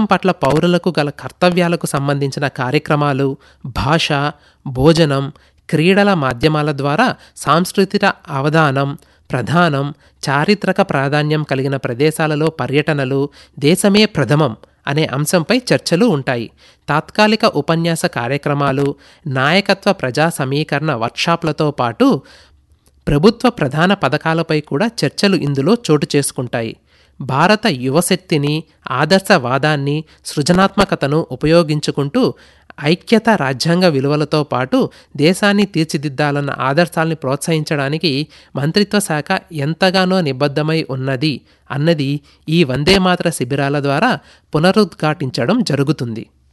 పట్ల పౌరులకు గల కర్తవ్యాలకు సంబంధించిన కార్యక్రమాలు భాష భోజనం క్రీడల మాధ్యమాల ద్వారా సాంస్కృతిక అవధానం ప్రధానం చారిత్రక ప్రాధాన్యం కలిగిన ప్రదేశాలలో పర్యటనలు దేశమే ప్రథమం అనే అంశంపై చర్చలు ఉంటాయి తాత్కాలిక ఉపన్యాస కార్యక్రమాలు నాయకత్వ ప్రజా సమీకరణ వర్క్షాప్లతో పాటు ప్రభుత్వ ప్రధాన పథకాలపై కూడా చర్చలు ఇందులో చోటు చేసుకుంటాయి భారత యువశక్తిని ఆదర్శవాదాన్ని సృజనాత్మకతను ఉపయోగించుకుంటూ ఐక్యత రాజ్యాంగ విలువలతో పాటు దేశాన్ని తీర్చిదిద్దాలన్న ఆదర్శాల్ని ప్రోత్సహించడానికి మంత్రిత్వ శాఖ ఎంతగానో నిబద్ధమై ఉన్నది అన్నది ఈ వందే మాతర శిబిరాల ద్వారా పునరుద్ఘాటించడం జరుగుతుంది